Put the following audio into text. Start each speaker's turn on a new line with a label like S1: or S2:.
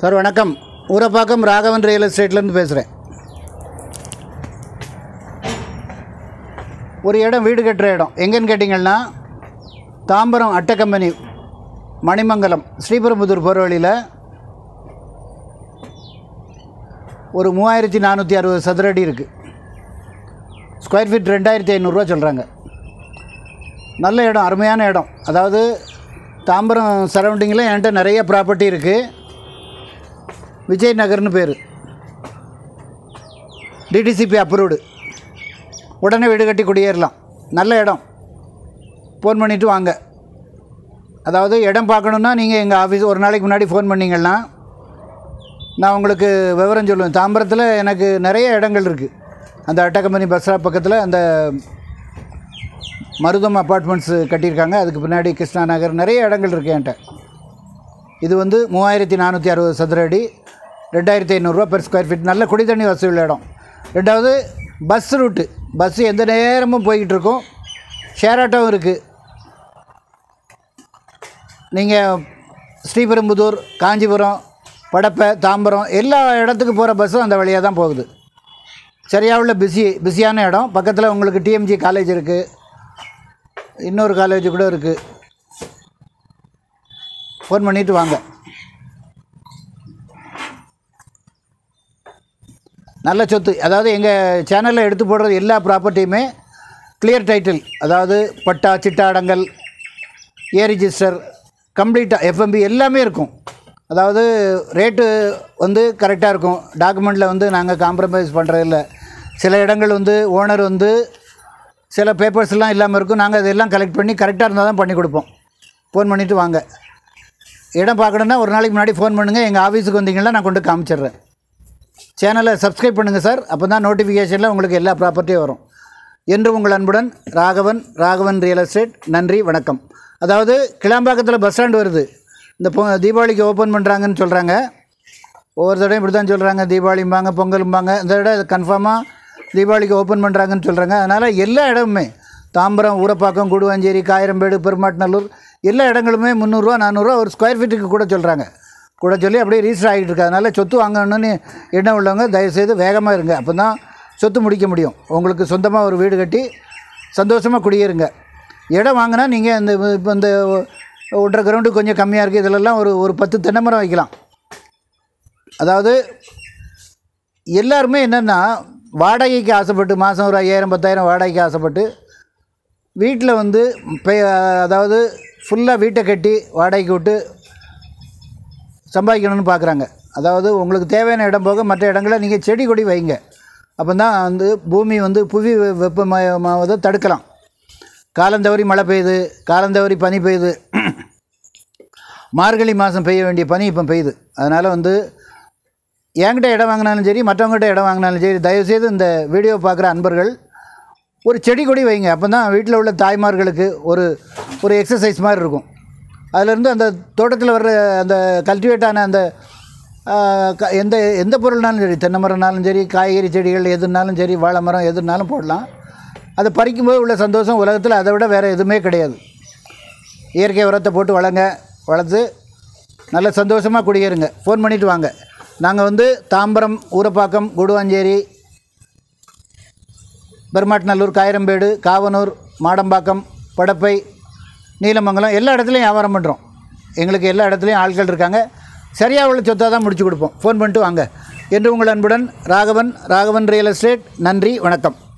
S1: sir வணக்கம் Urapakkam Raghavan real எஸ்டேட்லேருந்து பேசுகிறேன் ஒரு இடம் வீடு கட்டுற இடம் எங்கேன்னு கேட்டிங்கன்னா தாம்பரம் அட்டை கம்பெனி மணிமங்கலம் ஸ்ரீபெரும்புதூர் போகிற வழியில் ஒரு மூவாயிரத்தி நானூற்றி அறுபது சதுரடி இருக்குது ஸ்கொயர் ஃபீட் ரெண்டாயிரத்தி ஐநூறுரூவா சொல்கிறாங்க நல்ல இடம் அருமையான இடம் அதாவது தாம்பரம் சரௌண்டிங்கில் என்கிட்ட நிறைய ப்ராப்பர்ட்டி இருக்குது விஜய் நகர்னு பேர் டிடிசிபி அப்ரூவ்டு உடனே வீடு கட்டி குடியேறலாம் நல்ல இடம் ஃபோன் பண்ணிவிட்டு வாங்க அதாவது இடம் பார்க்கணுன்னா நீங்கள் எங்கள் ஆஃபீஸ் ஒரு நாளைக்கு முன்னாடி ஃபோன் பண்ணிங்கன்னா நான் உங்களுக்கு விவரம் சொல்லுவேன் தாம்பரத்தில் எனக்கு நிறைய இடங்கள் இருக்குது அந்த அட்டை கம்பெனி பஸ் ஸ்டாப் பக்கத்தில் அந்த மருதம் அப்பார்ட்மெண்ட்ஸு கட்டியிருக்காங்க அதுக்கு பின்னாடி கிருஷ்ணா நகர் நிறைய இடங்கள் இருக்குது என்கிட்ட இது வந்து மூவாயிரத்தி நானூற்றி அறுபது சதுர அடி ரெண்டாயிரத்தி ஐநூறுரூவா பெர் ஸ்கொயர் ஃபீட் நல்ல குடி தண்ணி வசதி உள்ள இடம் ரெண்டாவது பஸ் ரூட்டு பஸ் எந்த நேரமும் போய்கிட்டு இருக்கும் ஷேர் ஆட்டோவும் இருக்குது நீங்கள் ஸ்ரீபெரும்புதூர் காஞ்சிபுரம் படப்பை தாம்பரம் எல்லா இடத்துக்கு போகிற பஸ்ஸும் அந்த வழியாக தான் போகுது சரியாக உள்ள பிஸி பிஸியான இடம் பக்கத்தில் உங்களுக்கு டிஎம்ஜி காலேஜ் இருக்குது இன்னொரு காலேஜ் கூட இருக்குது ஃபோன் பண்ணிவிட்டு வாங்க நல்ல சொத்து அதாவது எங்கள் சேனலில் எடுத்து போடுறது எல்லா ப்ராப்பர்ட்டியுமே கிளியர் டைட்டில் அதாவது பட்டா சிட்டாடங்கள் ஏ ரிஜிஸ்டர் கம்ப்ளீட்டாக எஃப்எம்பி எல்லாமே இருக்கும் அதாவது ரேட்டு வந்து கரெக்டாக இருக்கும் டாக்குமெண்ட்டில் வந்து நாங்கள் காம்ப்ரமைஸ் பண்ணுறதில்ல சில இடங்கள் வந்து ஓனர் வந்து சில பேப்பர்ஸ்லாம் இல்லாமல் இருக்கும் நாங்கள் அதெல்லாம் கலெக்ட் பண்ணி கரெக்டாக இருந்தால் தான் பண்ணி கொடுப்போம் ஃபோன் பண்ணிவிட்டு வாங்க இடம் பார்க்கணுன்னா ஒரு நாளைக்கு முன்னாடி ஃபோன் பண்ணுங்கள் எங்கள் ஆஃபீஸுக்கு வந்தீங்கன்னா நான் கொண்டு காமிச்சிடுறேன் சேனலை சப்ஸ்கிரைப் பண்ணுங்கள் சார் அப்போ தான் நோட்டிஃபிகேஷனில் உங்களுக்கு எல்லா ப்ராப்பர்ட்டியும் வரும் என்று உங்கள் அன்புடன் ராகவன் ராகவன் ரியல் எஸ்டேட் நன்றி வணக்கம் அதாவது கிளாம்பாக்கத்தில் பஸ் ஸ்டாண்ட் வருது இந்த பொ தீபாவளிக்கு ஓப்பன் பண்ணுறாங்கன்னு சொல்கிறாங்க ஒவ்வொரு தடவையும் இப்படி தான் சொல்கிறாங்க தீபாவளிம்பாங்க பொங்கலும்பாங்க இந்த தடவை கன்ஃபார்மாக தீபாவளிக்கு ஓப்பன் பண்ணுறாங்கன்னு சொல்கிறாங்க அதனால் எல்லா இடமுமே தாம்பரம் ஊரப்பாக்கம் கூடுவாஞ்சேரி காயிரம்பேடு பெருமாட்நல்லூர் எல்லா இடங்களுமே முந்நூறுரூவா நானூறுரூவா ஒரு ஸ்கொயர் ஃபீட்டுக்கு கூட சொல்கிறாங்க கூட சொல்லி அப்படியே ரீஸ்டர் ஆகிட்டு இருக்கு அதனால் சொத்து வாங்கணும்னு எண்ணம் உள்ளவங்க தயவுசெய்து வேகமாக இருங்க அப்போ தான் சொத்து முடிக்க முடியும் உங்களுக்கு சொந்தமாக ஒரு வீடு கட்டி சந்தோஷமாக குடியேறுங்க இடம் வாங்கினா நீங்கள் இந்த இப்போ இந்த ஒன்றரை கிரவுண்டு கொஞ்சம் கம்மியாக இருக்குது இதிலெல்லாம் ஒரு ஒரு பத்து தென்னை மரம் வைக்கலாம் அதாவது எல்லாருமே என்னென்னா வாடகைக்கு ஆசைப்பட்டு மாதம் ஒரு ஐயாயிரம் பத்தாயிரம் வாடகைக்கு ஆசைப்பட்டு வீட்டில் வந்து பெ- அதாவது ஃபுல்லாக வீட்டை கட்டி வாடகைக்கு விட்டு சம்பாதிக்கணும்னு பார்க்குறாங்க அதாவது உங்களுக்கு தேவையான இடம் போக மற்ற இடங்களில் நீங்கள் செடி கொடி வைங்க அப்போ தான் வந்து பூமி வந்து புவி வெ- வெப்பமயமாவதை தடுக்கலாம் காலந்தவறி மழை பெய்யுது காலந்தவறி பனி பெய்யுது மார்கழி மாதம் பெய்ய வேண்டிய பனி இப்போ பெய்யுது அதனால் வந்து என்கிட்ட இடம் வாங்கினாலும் சரி மற்றவங்ககிட்ட இடம் வாங்கினாலும் சரி தயவுசெய்து இந்த வீடியோ பார்க்குற அன்பர்கள் ஒரு செடி கொடி வைங்க அப்போ தான் வீட்டில் உள்ள தாய்மார்களுக்கு ஒரு ஒரு எக்ஸசைஸ் மாதிரி இருக்கும் அதிலேருந்து அந்த தோட்டத்தில் வர்ற அந்த கல்டிவேட் ஆன அந்த ஆ, க- எந்த எந்த பொருள்னாலும் சரி தென்னை மரம்னாலும் சரி காய்கறி செடிகள் எதுனாலும் சரி வாழை மரம் எதுனாலும் போடலாம் அதை பறிக்கும்போது உள்ள சந்தோஷம் உலகத்தில் அதை விட வேறு எதுவுமே கிடையாது இயற்கை உரத்தை போட்டு வளங்க வளர்த்து நல்ல சந்தோஷமாக குடியேறுங்க ஃபோன் பண்ணிவிட்டு வாங்க நாங்கள் வந்து தாம்பரம் ஊரப்பாக்கம் குடுவாஞ்சேரி பெருமாட்நல்லூர் காயிரம்பேடு காவனூர் மாடம்பாக்கம் படப்பை நீலமங்கலம் எல்லா இடத்துலையும் வியாபாரம் பண்ணுறோம் எங்களுக்கு எல்லா இடத்துலையும் ஆட்கள் இருக்காங்க சரியாக உள்ள சொத்தாக தான் முடிச்சு கொடுப்போம் ஃபோன் பண்ணிட்டு வாங்க என்று உங்கள் அன்புடன் ராகவன் ராகவன் ரியல் எஸ்டேட் நன்றி வணக்கம்